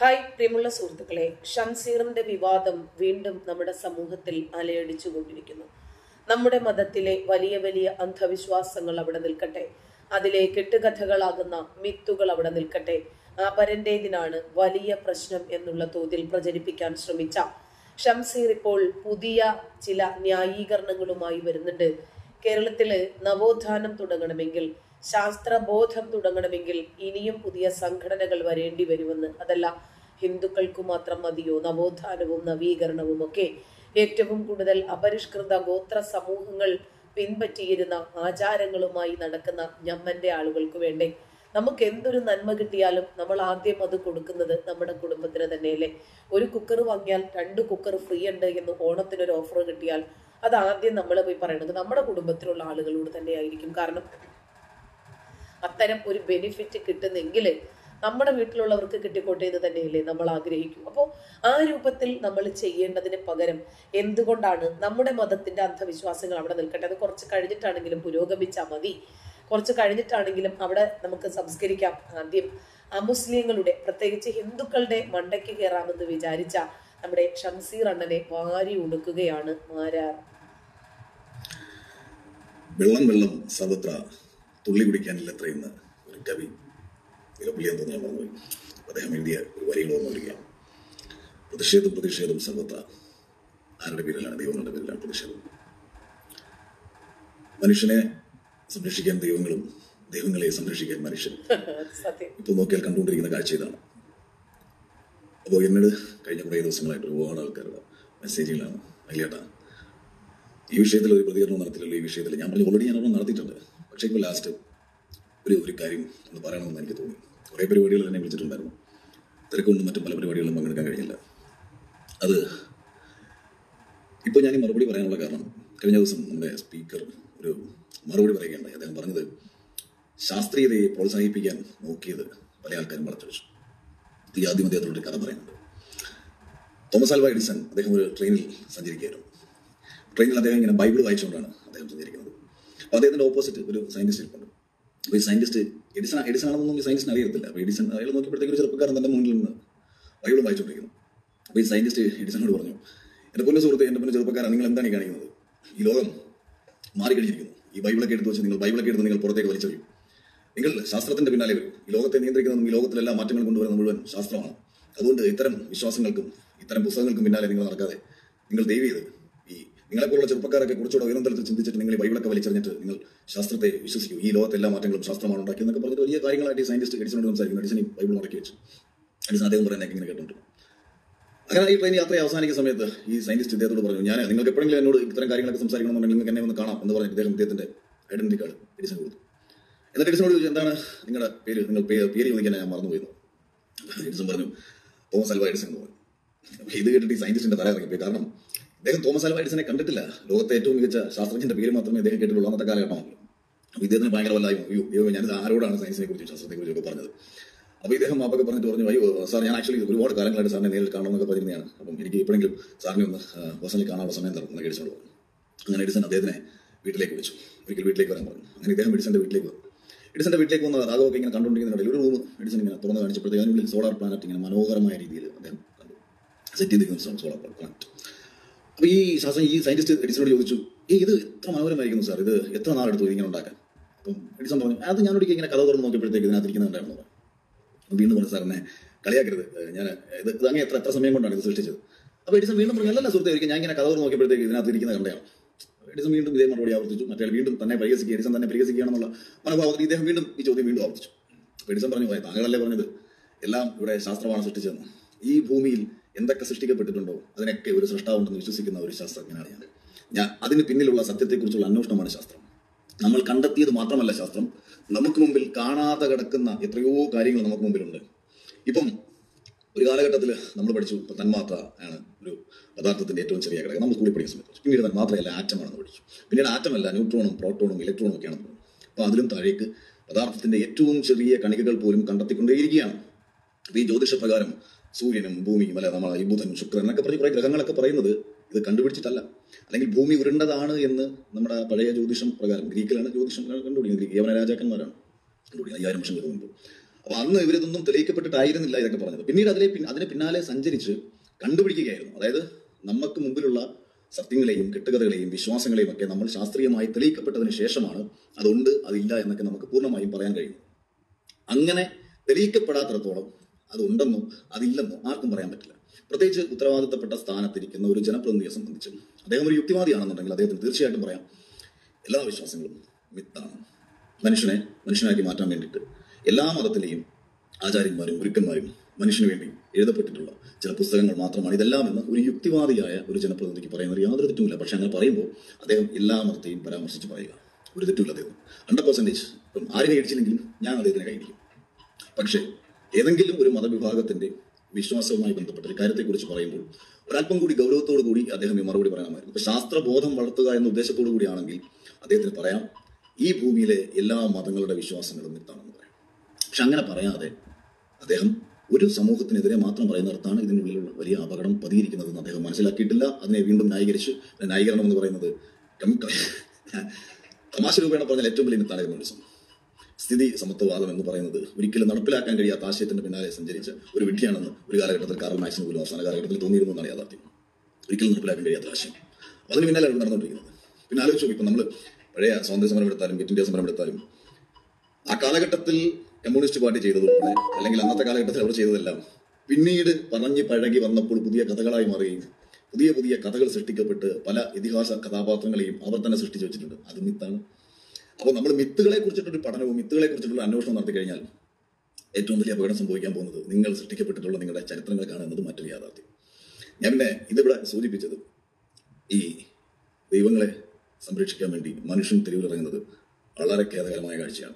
Hi പ്രിയമുള്ള സുഹൃത്തുക്കളെ ഷംസീറിന്റെ വിവാദം വീണ്ടും നമ്മുടെ സമൂഹത്തിൽ അലയടിച്ചുകൊണ്ടിരിക്കുന്നു നമ്മുടെ മതത്തിലെ വലിയ വലിയ അന്ധവിശ്വാസങ്ങൾ അവിടെ നിൽക്കട്ടെ അതിലെ കെട്ടുകഥകളാകുന്ന മിത്തുകൾ അവിടെ നിൽക്കട്ടെ അപരന്റേതിനാണ് വലിയ പ്രശ്നം എന്നുള്ള തോതിൽ പ്രചരിപ്പിക്കാൻ ശ്രമിച്ച ഷംസീർ ഇപ്പോൾ പുതിയ ചില ന്യായീകരണങ്ങളുമായി വരുന്നുണ്ട് കേരളത്തില് നവോത്ഥാനം തുടങ്ങണമെങ്കിൽ ശാസ്ത്രബോധം തുടങ്ങണമെങ്കിൽ ഇനിയും പുതിയ സംഘടനകൾ വരേണ്ടി വരുമെന്ന് അതല്ല ഹിന്ദുക്കൾക്കു മാത്രം മതിയോ നവോത്ഥാനവും നവീകരണവും ഒക്കെ ഏറ്റവും കൂടുതൽ അപരിഷ്കൃത ഗോത്ര സമൂഹങ്ങൾ പിൻപറ്റിയിരുന്ന ആചാരങ്ങളുമായി നടക്കുന്ന ഞമ്മന്റെ ആളുകൾക്ക് വേണ്ടേ നമുക്ക് എന്തൊരു നന്മ കിട്ടിയാലും നമ്മൾ ആദ്യം അത് കൊടുക്കുന്നത് നമ്മുടെ കുടുംബത്തിന് തന്നെയല്ലേ ഒരു കുക്കർ വാങ്ങിയാൽ രണ്ട് കുക്കർ ഫ്രീ ഉണ്ട് എന്ന് ഓണത്തിന് ഒരു ഓഫർ കിട്ടിയാൽ അത് ആദ്യം നമ്മൾ പോയി പറയണത് നമ്മുടെ കുടുംബത്തിലുള്ള ആളുകളോട് തന്നെയായിരിക്കും കാരണം അത്തരം ഒരു ബെനിഫിറ്റ് കിട്ടുന്നെങ്കിൽ നമ്മുടെ വീട്ടിലുള്ളവർക്ക് കിട്ടിക്കോട്ടെ എന്ന് തന്നെയല്ലേ നമ്മൾ ആഗ്രഹിക്കും അപ്പോൾ ആ രൂപത്തിൽ നമ്മൾ ചെയ്യേണ്ടതിന് പകരം എന്തുകൊണ്ടാണ് നമ്മുടെ മതത്തിന്റെ അന്ധവിശ്വാസങ്ങൾ അവിടെ നിൽക്കട്ടെ അത് കുറച്ച് കഴിഞ്ഞിട്ടാണെങ്കിലും പുരോഗമിച്ചാൽ മതി കുറച്ച് കഴിഞ്ഞിട്ടാണെങ്കിലും അവിടെ നമുക്ക് സംസ്കരിക്കാം ആദ്യം അമുസ്ലിങ്ങളുടെ പ്രത്യേകിച്ച് ഹിന്ദുക്കളുടെ മണ്ടയ്ക്ക് കയറാമെന്ന് വിചാരിച്ച നമ്മുടെ ഷംസീർ അണ്ണനെ വാരി ഉടുക്കുകയാണ് മാരാർ വെള്ളം വെള്ളം സർവത്ര തുള്ളി കുടിക്കാനില്ല എത്രയെന്ന് ഒരു കവി വിലപ്പുള്ളിയാൻ തോന്നി ഞാൻ മറന്നുപോയി അദ്ദേഹം എഴുതിയ ഒരു വരികൾ ഓർമ്മ വരിക പ്രതിഷേധം പ്രതിഷേധം സർവത്ര ആരുടെ പേരിലാണ് ദൈവങ്ങളുടെ പേരിലാണ് പ്രതിഷേധം മനുഷ്യനെ സംരക്ഷിക്കാൻ ദൈവങ്ങളും ദൈവങ്ങളെ സംരക്ഷിക്കാൻ മനുഷ്യൻ സത്യം ഇപ്പോൾ നോക്കിയാൽ കണ്ടുകൊണ്ടിരിക്കുന്ന കാഴ്ച ഇതാണ് അപ്പോൾ എന്നോട് കഴിഞ്ഞ കുറേ ദിവസങ്ങളായിട്ട് ഒരുപാട് ആൾക്കാരുടെ മെസ്സേജുകളാണ് അല്ലേട്ടാ ഈ വിഷയത്തിൽ ഒരു പ്രതികരണം നടത്തില്ലല്ലോ ഈ വിഷയത്തിൽ ഞാൻ പറഞ്ഞു ഓൾറെഡി ഞാൻ ഒരെണ്ണം നടത്തിയിട്ടുണ്ട് പക്ഷേ ഇപ്പോൾ ലാസ്റ്റ് ഒരു ഒരു കാര്യം ഒന്ന് പറയണമെന്ന് എനിക്ക് തോന്നി കുറേ പരിപാടികൾ എന്നെ വിളിച്ചിട്ടുണ്ടായിരുന്നു തിരക്കൊണ്ടും മറ്റും പല പരിപാടികളിലും പങ്കെടുക്കാൻ കഴിഞ്ഞില്ല അത് ഇപ്പോൾ ഞാൻ ഈ മറുപടി പറയാനുള്ള കാരണം കഴിഞ്ഞ ദിവസം നമ്മുടെ സ്പീക്കർ ഒരു മറുപടി പറയുകയുണ്ടായി അദ്ദേഹം പറഞ്ഞത് ശാസ്ത്രീയതയെ പ്രോത്സാഹിപ്പിക്കാൻ നോക്കിയത് പല ആൾക്കാരും വളച്ചൊഴിച്ചു ഈ ആദ്യം അദ്ദേഹത്തോട് കഥ പറയുന്നുണ്ട് തോമസ് ആൽവ എഡിസൺ അദ്ദേഹം ഒരു ട്രെയിനിൽ സഞ്ചരിക്കുകയായിരുന്നു ട്രെയിനിൽ അദ്ദേഹം ഇങ്ങനെ ബൈബിൾ വായിച്ചുകൊണ്ടാണ് അദ്ദേഹം സഞ്ചരിക്കുന്നത് അപ്പോൾ അദ്ദേഹത്തിന്റെ ഓപ്പോസിറ്റ് ഒരു സയന്റിസ്റ്റ് ഇരിപ്പുണ്ട് അപ്പോൾ ഈ സയന്റിസ്റ്റ് എഡിസൺ എഡിസൺ ആണെന്നൊന്നും ഈ സയന്റിസ്റ്റിന് അറിയത്തില്ല അപ്പോൾ എഡിസൺ അയാൾ നോക്കിയപ്പോഴത്തേക്ക് ഒരു ചെറുപ്പക്കാരൻ തന്റെ മുന്നിൽ നിന്ന് ബൈബിളും വായിച്ചുകൊണ്ടിരിക്കുന്നു അപ്പോൾ ഈ സയന്റിസ്റ്റ് എഡിസണോട് പറഞ്ഞു എൻ്റെ പൊന്നു സുഹൃത്തെ എൻ്റെ പൊന്നു ചെറുപ്പക്കാരൻ നിങ്ങൾ എന്താണ് ഈ കാണിക്കുന്നത് ഈ ലോകം മാറിക്കഴിഞ്ഞിരിക്കുന്നു ഈ ബൈബിളൊക്കെ എടുത്ത് വെച്ച് നിങ്ങൾ ബൈബിളൊക്കെ എടുത്ത് നിങ്ങൾ പുറത്തേക്ക് വലിച്ചെറിയും നിങ്ങൾ ശാസ്ത്രത്തിന്റെ പിന്നാലെ വരും ഈ ലോകത്തെ നിയന്ത്രിക്കുന്നതും ഈ ലോകത്തിലെല്ലാ മാറ്റങ്ങൾ കൊണ്ടുവരുന്ന മുഴുവൻ ശാസ്ത്രമാണ് അതുകൊണ്ട് ഇത്തരം വിശ്വാസങ്ങൾക്കും ഇത്തരം പുസ്തകങ്ങൾക്കും പിന്നാലെ നിങ്ങൾ നടക്കാതെ നിങ്ങൾ ദൈവം ചെയ്ത് ഈ നിങ്ങളെപ്പോലുള്ള ചെറുപ്പക്കാരൊക്കെ കുറച്ചുകൂടെ ഉയർന്ന തലത്തിൽ ചിന്തിച്ചിട്ട് നിങ്ങൾ ഈ ബൈബിളൊക്കെ വലിച്ചെറിഞ്ഞിട്ട് നിങ്ങൾ ശാസ്ത്രത്തെ വിശ്വസിക്കൂ ഈ ലോകത്തെ എല്ലാ മാറ്റങ്ങളും ശാസ്ത്രമാണ് ഉണ്ടാക്കിയെന്നൊക്കെ പറഞ്ഞിട്ട് വലിയ കാര്യങ്ങളായിട്ട് ഈ സയന്റിസ്റ്റ് എഡിസനോട് സംസാരിക്കുന്നു എഡിസൺ ഈ ബൈബിൾ മുടക്കി വെച്ചു എഡിസൺ അദ്ദേഹം പറയുന്നതൊക്കെ ഇങ്ങനെ കേട്ടിട്ടുണ്ട് അങ്ങനെ ഈ ട്രെയിൻ യാത്ര അവസാനിക്കുന്ന സമയത്ത് ഈ സയന്റിസ്റ്റ് ഇദ്ദേഹത്തോട് പറഞ്ഞു ഞാൻ നിങ്ങൾക്ക് എപ്പോഴെങ്കിലും എന്നോട് ഇത്തരം കാര്യങ്ങളൊക്കെ സംസാരിക്കണമെന്നുണ്ടെങ്കിൽ നിങ്ങൾക്ക് എന്നെ ഒന്ന് കാണാം എന്ന് പറഞ്ഞിട്ട് ഇദ്ദേഹം ഇദ്ദേഹത്തിന്റെ ഐഡന്റിറ്റി കാർഡ് എഡിസൺ കൊടുത്തു എന്നിട്ട് എഡിസനോട് ചോദിച്ചു എന്താണ് നിങ്ങളുടെ പേര് നിങ്ങൾ പേ- പേര് ചോദിക്കാൻ ഞാൻ മറന്നുപോയിരുന്നു എഡിസൺ പറഞ്ഞു തോമസ് അൽവ എഡിസൺ എന്ന് പറഞ്ഞു അപ്പൊ ഇത് കേട്ടിട്ട് ഈ സയന്റിസ്റ്റിന്റെ തല ഇറങ്ങിപ്പോയി കാരണം അദ്ദേഹം തോമസ് അൽവ എഡിസനെ കണ്ടിട്ടില്ല ലോകത്തെ ഏറ്റവും മികച്ച ശാസ്ത്രജ്ഞന്റെ പേര് മാത്രമേ അദ്ദേഹം കേട്ടിട്ടുള്ളൂ അന്നത്തെ കാലഘട്ടമാണല്ലോ അപ്പൊ ഇദ്ദേഹത്തിന് ഭയങ്കര വല്ലായ്മ അയ്യോ അയ്യോ ഞാനിത് ആരോടാണ് സയൻസിനെ കുറിച്ചും ശാസ്ത്രത്തെ കുറിച്ചും ഒക്കെ പറഞ്ഞത് അപ്പൊ ഇദ്ദേഹം അപ്പൊക്കെ പറഞ്ഞിട്ട് പറഞ്ഞു അയ്യോ സാർ ഞാൻ ആക്ച്വലി ഒരുപാട് കാലങ്ങളായിട്ട് സാറിനെ നേരിൽ കാണണമെന്നൊക്കെ പറഞ്ഞതാണ് അപ്പം എനിക്ക് എപ്പോഴെങ്കിലും സാറിനെ ഒന്ന് പേഴ്സണലി കാണാനുള്ള സമയം തരണം എന്ന് എഡിസൺ പറഞ്ഞു അങ്ങനെ എഡിസൺ അദ്ദേഹത്തിനെ വീട്ടിലേക്ക് വിളിച്ചു ഒരിക്കൽ വീട്ടിലേക്ക് വരാൻ പറഞ്ഞു അങ്ങനെ ഇദ്ദേഹം എഡിസന്റെ വീട്ടിലേക്ക് വന്നു എഡിസന്റെ വീട്ടിലേക്ക് വന്ന രാഘവൊക്കെ ഇങ്ങനെ കണ്ടുകൊണ്ടിരിക്കുന്നതിനിടയിൽ ഒരു റൂം എഡിസൺ ഇങ്ങനെ തുറന്ന് കാണിച്ചപ്പോഴത്തേക്ക് അതിനുള്ളിൽ സോളാർ പ്ലാനറ്റ് ഇങ്ങനെ മനോഹരമായ രീതിയിൽ അദ്ദേഹം കണ്ടു സെറ്റ് ചെയ്തിരിക്കുന്ന സോളാർ പ്ലാനറ്റ് അപ്പൊ ഈ ശാസ്ത്രം ഈ സയന്റിസ്റ്റ് എഡിസനോട് ചോദിച്ചു ഏ ഇത് എത്ര മനോഹരമായിരിക്കുന്നു സാർ ഇത് എത്ര നാളെടുത്തു ഇങ്ങനെ ഉണ്ടാക്കാൻ അപ്പം എഡിസൺ പറഞ്ഞു അത് ഞാനൊരിക്കൽ ഇങ്ങനെ കഥ തുറന്ന് നോക്കിയപ്പോഴത്തേക്ക് ഇതിനകത്ത് ഇരിക്കുന്നുണ്ടായിരുന്നു പറഞ്ഞു അപ്പൊ വീണ്ടും പറഞ്ഞു സാർ എന്നെ കളിയാക്കരുത് ഏഹ് ഞാൻ ഇത് ഇത് അങ്ങനെ എത്ര എത്ര സമയം കൊണ്ടാണ് ഇത് സൃഷ്ടിച്ചത് അപ്പൊ എഡിസൺ വീണ്ടും പറഞ്ഞു അല്ലല്ല സുഹൃത്തെ ഒരിക്കൽ ഞാൻ ഇങ്ങനെ കഥ തുറന്ന് നോക്കിയപ്പോഴത്തേക്ക് ഇതിനകത്ത് ഇരിക്കുന്ന കണ്ടയാണ് എഡിസൺ വീണ്ടും ഇതേ മറുപടി ആവർത്തിച്ചു മറ്റേ വീണ്ടും തന്നെ പരിഹസിക്കുക എഡിസൺ തന്നെ പരിഹസിക്കുകയാണെന്നുള്ള മനോഭാവത്തിൽ ഇദ്ദേഹം വീണ്ടും ഈ ചോദ്യം വീണ്ടും ആവർത്തിച്ചു അപ്പൊ എഡിസൺ പറഞ്ഞു "പോയി, താങ്കളല്ലേ പറഞ്ഞത് എല്ലാം ഇവിടെ ശാസ്ത്രമാണ് സൃഷ്ടിച്ചതെന്ന് ഈ ഭൂമിയിൽ എന്തൊക്കെ സൃഷ്ടിക്കപ്പെട്ടിട്ടുണ്ടോ അതിനൊക്കെ ഒരു സൃഷ്ടാവുണ്ടെന്ന് വിശ്വസിക്കുന്ന ഒരു ശാസ്ത്രജ്ഞനാണ് ഞാൻ ഞാൻ അതിന് പിന്നിലുള്ള സത്യത്തെക്കുറിച്ചുള്ള അന്വേഷണമാണ് ശാസ്ത്രം നമ്മൾ കണ്ടെത്തിയത് മാത്രമല്ല ശാസ്ത്രം നമുക്ക് മുമ്പിൽ കാണാതെ കിടക്കുന്ന എത്രയോ കാര്യങ്ങൾ നമുക്ക് മുമ്പിലുണ്ട് ഇപ്പം ഒരു കാലഘട്ടത്തിൽ നമ്മൾ പഠിച്ചു ഇപ്പൊ തന്മാത്ര ആണ് ഒരു പദാർത്ഥത്തിന്റെ ഏറ്റവും ചെറിയ ഘടകം നമ്മൾ സ്കൂളിൽ പഠിക്കുന്ന സമയത്ത് പഠിച്ചു. പിന്നീട് തന്മാത്രയല്ല ആറ്റമാണെന്ന് പഠിച്ചു പിന്നീട് ആറ്റമല്ല ന്യൂട്രോണും പ്രോട്ടോണും ഇലക്ട്രോണും ഒക്കെയാണെന്ന് പറഞ്ഞു അപ്പൊ അതിലും താഴേക്ക് പദാർത്ഥത്തിന്റെ ഏറ്റവും ചെറിയ കണികകൾ പോലും കണ്ടെത്തിക്കൊണ്ടേയിരിക്കുകയാണ് അപ്പൊ ഈ ജ്യോതിഷ പ്രകാരം സൂര്യനും ഭൂമിയും അല്ലെ നമ്മളെ ഈ ബുധനും ശുക്രൻ എന്നൊക്കെ പറഞ്ഞ് കുറെ ഗ്രഹങ്ങളൊക്കെ പറയുന്നത് ഇത് കണ്ടുപിടിച്ചിട്ടല്ല അല്ലെങ്കിൽ ഭൂമി ഉരുണ്ടതാണ് എന്ന് നമ്മുടെ പഴയ ജ്യോതിഷം പ്രകാരം ഗ്രീക്കിലാണ് ജ്യോതിഷം കണ്ടുപിടിക്കുന്നത് ഗ്രീക്ക് യവന രാജാക്കന്മാരാണ് കണ്ടുപിടിക്കുന്നത് അയ്യായിരം വർഷങ്ങൾക്ക് മുമ്പ് അപ്പൊ അന്ന് ഇവരിതൊന്നും തെളിയിക്കപ്പെട്ടിട്ടായിരുന്നില്ല ഇതൊക്കെ പറഞ്ഞത് പിന്നീട് അതിലെ പിൻ- അതിന് പിന്നാലെ സഞ്ചരിച്ച് കണ്ടുപിടിക്കുകയായിരുന്നു അതായത് നമുക്ക് മുമ്പിലുള്ള സത്യങ്ങളെയും കെട്ടുകഥകളെയും വിശ്വാസങ്ങളെയും ഒക്കെ നമ്മൾ ശാസ്ത്രീയമായി തെളിയിക്കപ്പെട്ടതിന് ശേഷമാണ് അതുണ്ട് അതില്ല എന്നൊക്കെ നമുക്ക് പൂർണ്ണമായും പറയാൻ കഴിയും അങ്ങനെ തെളിയിക്കപ്പെടാത്തിടത്തോളം അതുണ്ടെന്നോ അതില്ലെന്നോ ആർക്കും പറയാൻ പറ്റില്ല പ്രത്യേകിച്ച് ഉത്തരവാദിത്തപ്പെട്ട സ്ഥാനത്തിരിക്കുന്ന ഒരു ജനപ്രതിനിധിയെ സംബന്ധിച്ച് അദ്ദേഹം ഒരു യുക്തിവാദിയാണെന്നുണ്ടെങ്കിൽ അദ്ദേഹത്തിന് തീർച്ചയായിട്ടും പറയാം എല്ലാ വിശ്വാസങ്ങളും മിത്താണ് മനുഷ്യനെ മനുഷ്യനാക്കി മാറ്റാൻ വേണ്ടിയിട്ട് എല്ലാ മതത്തിലെയും ആചാര്യന്മാരും ഗുരുക്കന്മാരും മനുഷ്യന് വേണ്ടി എഴുതപ്പെട്ടിട്ടുള്ള ചില പുസ്തകങ്ങൾ മാത്രമാണ് ഇതെല്ലാം എന്ന് ഒരു യുക്തിവാദിയായ ഒരു ജനപ്രതിനിധിക്ക് പറയുന്നത് യാതൊരു തെറ്റുമില്ല പക്ഷെ അങ്ങനെ പറയുമ്പോൾ അദ്ദേഹം എല്ലാ മതത്തെയും പരാമർശിച്ച് പറയുക ഒരു തെറ്റുമില്ല അദ്ദേഹം ഹൺഡ്രഡ് പെർസെൻറ്റേജ് ഇപ്പം ആരിനെ അടിച്ചില്ലെങ്കിലും ഞാൻ അദ്ദേഹത്തിന് കൈയിരിക്കും പക്ഷേ ഏതെങ്കിലും ഒരു മതവിഭാഗത്തിന്റെ വിശ്വാസവുമായി ബന്ധപ്പെട്ട ഒരു കാര്യത്തെക്കുറിച്ച് പറയുമ്പോൾ ഒരല്പം കൂടി ഗൗരവത്തോടു കൂടി അദ്ദേഹം ഈ മറുപടി പറയാമായിരുന്നു ഇപ്പൊ ശാസ്ത്രബോധം വളർത്തുക എന്ന ഉദ്ദേശത്തോടു കൂടിയാണെങ്കിൽ അദ്ദേഹത്തിന് പറയാം ഈ ഭൂമിയിലെ എല്ലാ മതങ്ങളുടെ വിശ്വാസങ്ങളും മിത്താണെന്ന് പറയാം പക്ഷെ അങ്ങനെ പറയാതെ അദ്ദേഹം ഒരു സമൂഹത്തിനെതിരെ മാത്രം പറയുന്നിടത്താണ് ഇതിനുള്ളിലുള്ള വലിയ അപകടം പതിയിരിക്കുന്നതെന്ന് അദ്ദേഹം മനസ്സിലാക്കിയിട്ടില്ല അതിനെ വീണ്ടും ന്യായീകരിച്ച് ന്യായീകരണം എന്ന് പറയുന്നത് കം- തമാശ രൂപേണ പറഞ്ഞാൽ ഏറ്റവും വലിയ മിത്താണ് കമ്മ്യൂണിസം സ്ഥിതി സമത്വവാദം എന്ന് പറയുന്നത് ഒരിക്കലും നടപ്പിലാക്കാൻ കഴിയാത്ത ആശയത്തിന്റെ പിന്നാലെ സഞ്ചരിച്ച ഒരു വിഡ്ഢിയാണെന്ന് ഒരു കാലഘട്ടത്തിൽ കാറൽ മാക്സിന് പോലും അവസാന കാലഘട്ടത്തിൽ തോന്നിയിരുന്നു എന്നാണ് യാഥാർത്ഥ്യം ഒരിക്കലും നടപ്പിലാക്കാൻ കഴിയാത്ത ആശയം അപ്പൊ അതിന് പിന്നാലെ നടന്നുകൊണ്ടിരിക്കുന്നത് പിന്നെ ആലോചിച്ചു ഇപ്പൊ നമ്മൾ പഴയ സ്വാതന്ത്ര്യ സമരം എടുത്താലും ക്വിറ്റ് ഇന്ത്യ സമരം എടുത്താലും ആ കാലഘട്ടത്തിൽ കമ്മ്യൂണിസ്റ്റ് പാർട്ടി ചെയ്തത് ഉൾപ്പെടെ അല്ലെങ്കിൽ അന്നത്തെ കാലഘട്ടത്തിൽ അവർ ചെയ്തതെല്ലാം പിന്നീട് പറഞ്ഞ് പഴകി വന്നപ്പോൾ പുതിയ കഥകളായി മാറുകയും പുതിയ പുതിയ കഥകൾ സൃഷ്ടിക്കപ്പെട്ട് പല ഇതിഹാസ കഥാപാത്രങ്ങളെയും അവർ തന്നെ സൃഷ്ടിച്ചു വെച്ചിട്ടുണ്ട് അത് മിത്താണ് അപ്പോൾ നമ്മൾ മിത്തുകളെ കുറിച്ചിട്ടൊരു പഠനവും മിത്തുകളെ കുറിച്ചിട്ടുള്ള അന്വേഷണം നടത്തി കഴിഞ്ഞാൽ ഏറ്റവും വലിയ അപകടം സംഭവിക്കാൻ പോകുന്നത് നിങ്ങൾ സൃഷ്ടിക്കപ്പെട്ടിട്ടുള്ള നിങ്ങളുടെ ചരിത്രങ്ങൾ കാണുന്നത് മറ്റൊരു യാഥാർത്ഥ്യം ഞാൻ പിന്നെ ഇതിവിടെ സൂചിപ്പിച്ചത് ഈ ദൈവങ്ങളെ സംരക്ഷിക്കാൻ വേണ്ടി മനുഷ്യൻ തെരുവിലിറങ്ങുന്നത് വളരെ ഖേദകരമായ കാഴ്ചയാണ്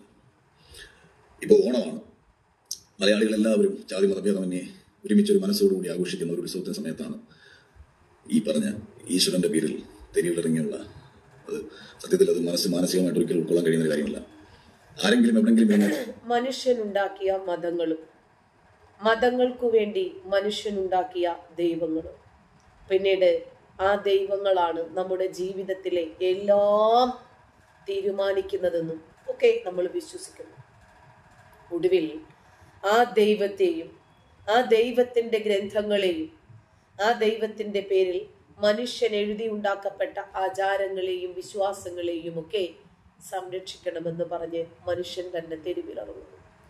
ഇപ്പോൾ ഓണമാണ് മലയാളികൾ എല്ലാവരും ജാതി മതഭേദമന്യേ ഒരുമിച്ചൊരു മനസ്സോടുകൂടി ആഘോഷിക്കുന്ന ഒരു ഉത്സവത്തിന് സമയത്താണ് ഈ പറഞ്ഞ ഈശ്വരന്റെ പേരിൽ തെരുവിലിറങ്ങിയുള്ള അത് സത്യത്തിൽ അത് മനസ്സ് മാനസികമായിട്ട് ഒരിക്കലും ഉൾക്കൊള്ളാൻ കഴിയുന്ന ഒരു കാര്യമല്ല ആരെങ്കിലും എവിടെങ്കിലും ഇങ്ങനെ മനുഷ്യനുണ്ടാക്കിയ മതങ്ങളും മതങ്ങൾക്കു വേണ്ടി മനുഷ്യനുണ്ടാക്കിയ ദൈവങ്ങളും പിന്നീട് ആ ദൈവങ്ങളാണ് നമ്മുടെ ജീവിതത്തിലെ എല്ലാം തീരുമാനിക്കുന്നതെന്നും ഒക്കെ നമ്മൾ വിശ്വസിക്കുന്നു ഒടുവിൽ ആ ദൈവത്തെയും ആ ദൈവത്തിന്റെ ഗ്രന്ഥങ്ങളെയും ആ ദൈവത്തിന്റെ പേരിൽ മനുഷ്യൻ എഴുതി ഉണ്ടാക്കപ്പെട്ട ആചാരങ്ങളെയും വിശ്വാസങ്ങളെയും ഒക്കെ സംരക്ഷിക്കണമെന്ന് പറഞ്ഞ് മനുഷ്യൻ തന്നെ തെരുവിലിറങ്ങുന്നു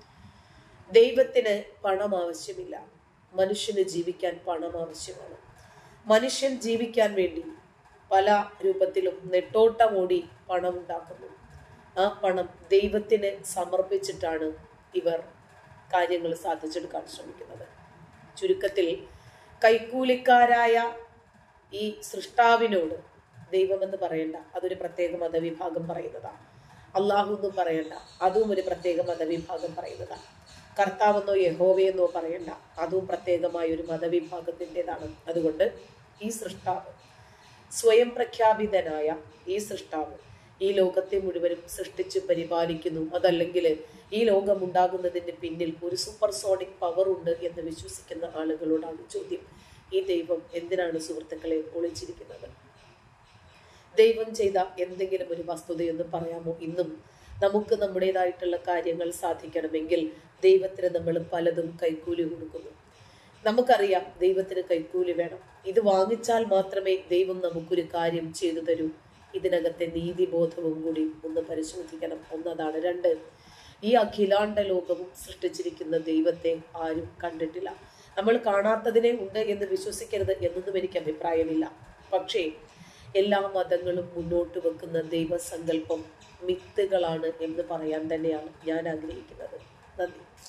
ദൈവത്തിന് പണം ആവശ്യമില്ല മനുഷ്യന് ജീവിക്കാൻ പണം ആവശ്യമാണ് മനുഷ്യൻ ജീവിക്കാൻ വേണ്ടി പല രൂപത്തിലും നെട്ടോട്ടമോടി പണം ഉണ്ടാക്കുന്നു ആ പണം ദൈവത്തിന് സമർപ്പിച്ചിട്ടാണ് ഇവർ കാര്യങ്ങൾ സാധിച്ചെടുക്കാൻ ശ്രമിക്കുന്നത് ചുരുക്കത്തിൽ കൈക്കൂലിക്കാരായ ഈ സൃഷ്ടാവിനോട് ദൈവമെന്ന് പറയണ്ട അതൊരു പ്രത്യേക മതവിഭാഗം പറയുന്നതാണ് അള്ളാഹു എന്നും പറയണ്ട അതും ഒരു പ്രത്യേക മതവിഭാഗം പറയുന്നതാണ് കർത്താവെന്നോ യഹോവയെന്നോ പറയണ്ട അതും പ്രത്യേകമായ ഒരു മതവിഭാഗത്തിൻ്റെതാണ് അതുകൊണ്ട് ഈ സൃഷ്ടാവ് സ്വയം പ്രഖ്യാപിതനായ ഈ സൃഷ്ടാവ് ഈ ലോകത്തെ മുഴുവനും സൃഷ്ടിച്ച് പരിപാലിക്കുന്നു അതല്ലെങ്കിൽ ഈ ലോകം ഉണ്ടാകുന്നതിന് പിന്നിൽ ഒരു സൂപ്പർ സോണിക് പവർ ഉണ്ട് എന്ന് വിശ്വസിക്കുന്ന ആളുകളോടാണ് ചോദ്യം ഈ ദൈവം എന്തിനാണ് സുഹൃത്തുക്കളെ ഒളിച്ചിരിക്കുന്നത് ദൈവം ചെയ്ത എന്തെങ്കിലും ഒരു വസ്തുതയെന്ന് പറയാമോ ഇന്നും നമുക്ക് നമ്മുടേതായിട്ടുള്ള കാര്യങ്ങൾ സാധിക്കണമെങ്കിൽ ദൈവത്തിന് നമ്മൾ പലതും കൈക്കൂലി കൊടുക്കുന്നു നമുക്കറിയാം ദൈവത്തിന് കൈക്കൂലി വേണം ഇത് വാങ്ങിച്ചാൽ മാത്രമേ ദൈവം നമുക്കൊരു കാര്യം ചെയ്തു തരൂ ഇതിനകത്തെ നീതിബോധവും കൂടി ഒന്ന് പരിശോധിക്കണം ഒന്നതാണ് രണ്ട് ഈ അഖിലാണ്ട ലോകവും സൃഷ്ടിച്ചിരിക്കുന്ന ദൈവത്തെ ആരും കണ്ടിട്ടില്ല നമ്മൾ കാണാത്തതിനെ ഉണ്ട് എന്ന് വിശ്വസിക്കരുത് എന്നൊന്നും എനിക്ക് അഭിപ്രായമില്ല പക്ഷേ എല്ലാ മതങ്ങളും മുന്നോട്ട് വെക്കുന്ന ദൈവസങ്കല്പം മിത്തുകളാണ് എന്ന് പറയാൻ തന്നെയാണ് ഞാൻ ആഗ്രഹിക്കുന്നത് നന്ദി